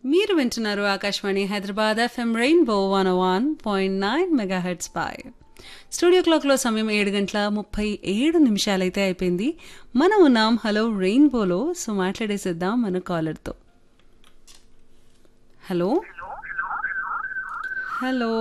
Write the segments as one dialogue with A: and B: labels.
A: మీరు వింటున్నారు Akashvani Hyderabad FM rainbow one one point nine megahertz పై స్టూడియో క్లాక్లో సమయం ఏడు గంటల ముప్పై ఏడు నిమిషాలైతే అయిపోయింది మనం ఉన్నాం హలో రెయిన్బోలో సో మాట్లాడేసేద్దాం మన కాలర్తో హలో హలో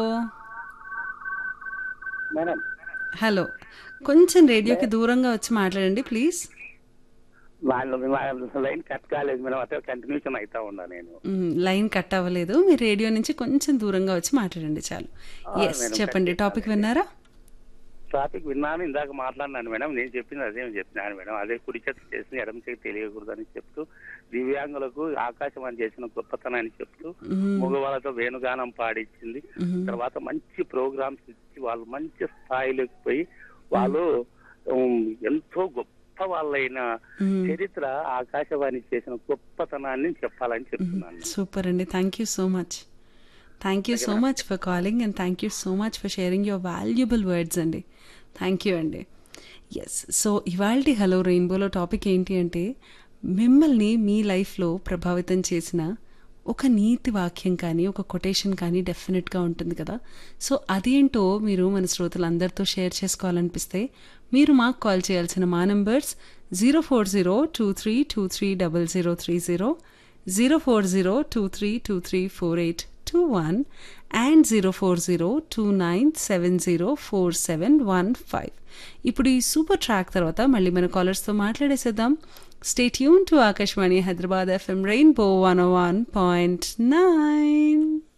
B: మేడం
A: హలో కొంచెం రేడియోకి దూరంగా వచ్చి మాట్లాడండి ప్లీజ్
B: వాళ్ళ వాళ్ళ లైన్ కట్ కాలేదు మేడం అదే కంటిన్యూషన్ అవుతా ఉన్నా నేను
A: మ్, లైన్ కట్ అవ్వలేదు మీరు రేడియో నుంచి కొంచెం దూరంగా వచ్చి మాట్లాడండి చాలు
B: ఆ,
A: ఎస్
B: మేడం,
A: చెప్పండి
B: కట్
A: టాపిక్ విన్నారా
B: ట్రాఫిక్ విన్నాను ఇందాక మాట్లాడినాను మేడం నేను చెప్పింది అదే చెప్పినాను మేడం అదే కుడి చేతి చేసి ఎడమ చేతి తెలియకూడదని చెప్తూ దివ్యాంగులకు ఆకాశవాణి చేసిన గొప్పతనాన్ని చెప్తూ
A: మ్మ్.
B: మగవాళ్ళతో వేణుగానం పాడించింది
A: మ్మ్.
B: తర్వాత మంచి ప్రోగ్రామ్స్ ఇచ్చి వాళ్ళు మంచి స్థాయిలోకి పోయి వాళ్ళు ఉమ్, ఎంతో గొప్ప వాళ్ళైన
A: మ్మ్.
B: చరిత్ర ఆకాశవాణి చేసిన గొప్పతనాన్ని చెప్పాలని చెప్తున్నాను
A: సూపర్ అండి thank you so much thank you so much for calling and thank you so much for sharing your valuable words అండి థ్యాంక్ యూ అండి ఎస్ సో ఇవాళ హలో రెయిన్బోలో టాపిక్ ఏంటి అంటే మిమ్మల్ని మీ లైఫ్లో ప్రభావితం చేసిన ఒక నీతి వాక్యం కానీ ఒక కొటేషన్ కానీ డెఫినెట్గా ఉంటుంది కదా సో అదేంటో మీరు మన శ్రోతలందరితో షేర్ చేసుకోవాలనిపిస్తే మీరు మాకు కాల్ చేయాల్సిన మా numbers zero four zero two three two three double zero three zero zero four zero two three two three four eight two one and zero four zero two nine seven zero four seven one five ఇప్పుడు ఈ super track తర్వాత మళ్ళీ మన కాలర్స్తో మాట్లాడేసేద్దాం stay యూన్ to Akashvani Hyderabad FM rainbow one one point nine